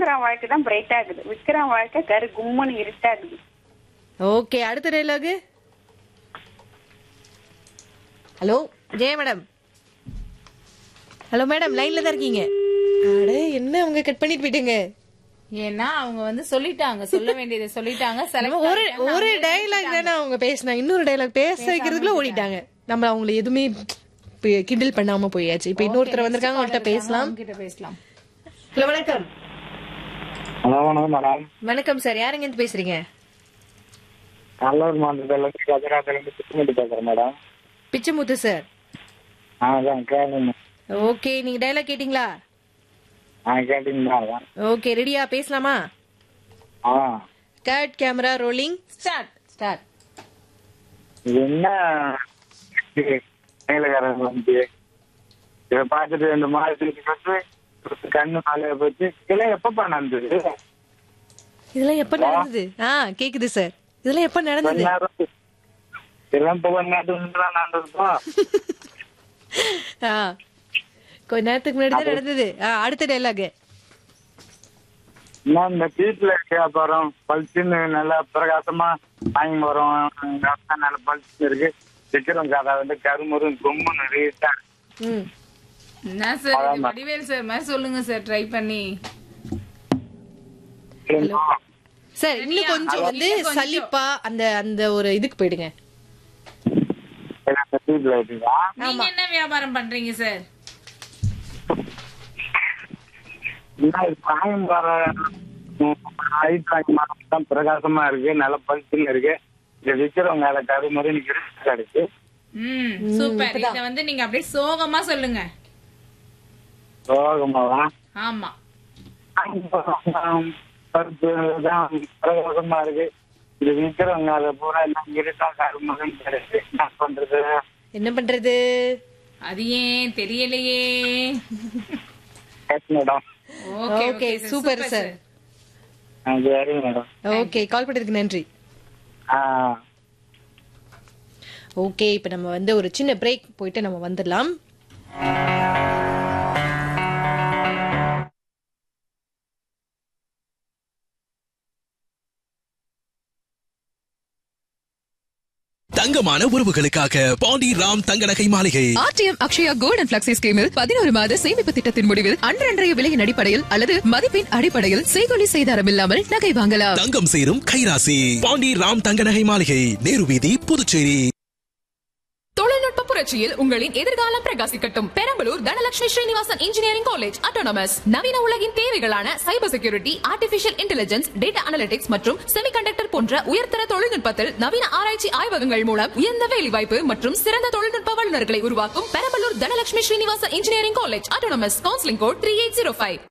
தூங்குறான் வாழ்க்கை தான் பிரைட் ஆகுது விக்கிறான் வாழ்க்கை கரு கும்முன்னு இருட்டாகுது ஓகே அடுத்த dialogue hello Jaya madam hello madam லைன்ல தான் இருக்கீங்க அட என்ன அவங்க கட் பண்ணிட்டு போயிட்டீங்க ஏன்னா அவங்க வந்து சொல்லிட்டாங்க சொல்ல வேண்டியதை சொல்லிட்டாங்க select ஒரு பண்ணிட்டாங்க. ஒரு டைலாக் தானே அவங்க பேசினாங்க இன்னொரு டைலாக் பேச வைக்கிறதுக்குள்ள ஓடிட்டாங்க நம்ம அவங்கள எதுவுமே பி- கிண்டல் பண்ணாம போயாச்சு இப்ப இன்னொருத்தர் வந்திருக்காங்க அவங்கள்ட்ட பேசலாம் அவங்க கிட்ட பேசலாம் ஹலோ வணக்கம் ஹலோ வணக்கம் மேடம் வணக்கம் சார் யாருங்க இருந்து பேசுறீங்க நல்லூர் மாவட்டத்துல இருந்து கஜராத்துல இருந்து சுத்தமட்டி பேசுறேன் மேடம் பிச்சமுத்து சார் ஆ அதான் கேளுங்க ஓகே நீங்க டைலாக் கேட்டிங்களா ஆ கேட்டீங்களா அதான் ஓகே ரெடியா பேசலாமா ஆ cut camera rolling start start இது என்ன மேலக்காரன் வந்து இதை பார்த்துட்டு ரெண்டு மாதத்துக்கு கட்டு கண்ணு மேலே போச்சு இதெல்லாம் எப்பப்பா நடந்தது இதெல்லாம் எப்ப நடந்தது ஆ கேக்குது சார் இதெல்லாம் எப்ப கொஞ்ச நடந்தது நேரம் இதெல்லாம் இப்போ கொஞ்ச நேரத்துக்கு நடந்ததுப்பா ஆ கொஞ்ச நேரத்துக்கு முன்னாடி தான் நடந்தது ஆ அடுத்த டைலாக் இன்னும் இந்த வீட்டுல வியாபாரம் பளிச்சுன்னு நல்லா பிரகாசமா வாங்கி வரும் நல்ல பளிச்சுன்னு இருக்கு விக்கிறவங்க அதை வந்து கருமுறும் கொம்புன்னு ரீட்டா ம் என்ன சார் இது வடிவேல் சார் மாதிரி சொல்லுங்க சார் ட்ரை பண்ணி சார் இன்னும் கொஞ்சம் வந்து சலிப்பா அந்த அந்த ஒரு இதுக்கு போயிடுங்க வீட்டுல இருக்குதா நீங்க என்ன வியாபாரம் பண்றீங்க சார் சாயம்பாரம் தான் பிரகாசமா இருக்கு நல்ல பளிச்சுன்னு இருக்கு இதை விக்கிறவங்க அதை கருமுறுன்னு கிட்ட இருக்கு ம் சூப்பர் இத வந்து நீங்க அப்படியே சோகமா சொல்லுங்க சோகமாவா ஆமா பருப்பு தான் பிரகாசமா இருக்கு இது விக்கிறவங்க அதை பூரா எல்லாம் இருட்டா கருமுகன் கிடைச்சு என்ன பண்றது என்ன பண்றது அது ஏன் தெரியலையே yes madam okay okay super sir சரி மேடம் ஓகே கால் பண்ணதுக்கு நன்றி ஆ ஓகே இப்ப நம்ம வந்து ஒரு சின்ன பிரேக் போயிட்டு நம்ம வந்துடலாம் தங்கமான உறவுகளுக்காக பாண்டி ராம் தங்க நகை மாளிகை RTM Akshaya gold and flexi ஸ்கீமில் பதினோரு மாத சேமிப்பு திட்டத்தின் முடிவில் அன்றன்றைய விலையின் அடிப்படையில் அல்லது மதிப்பின் அடிப்படையில் செய்கொலி செய்தாரம் இல்லாமல் நகை வாங்கலாம் தங்கம் சேரும் கைராசி பாண்டி ராம் தங்க நகை மாளிகை நேரு வீதி புதுச்சேரி தொழில்நுட்ப புரட்சியில் உங்களின் எதிர்காலம் பிரகாசிக்கட்டும் Perambalur Dhanalakshmi Srinivasan engineering college autonomous நவீன உலகின் தேவைகளான cyber security artificial intelligence data analytics மற்றும் செமிகண்டக்டர் போன்ற உயர்தர தொழில்நுட்பத்தில் நவீன ஆராய்ச்சி ஆய்வகங்கள் மூலம் உயர்ந்த வேலைவாய்ப்பு மற்றும் சிறந்த தொழில்நுட்ப வல்லுநர்களை உருவாக்கும் Perambalur Dhanalakshmi Srinivasan engineering college autonomous counselling code three eight zero five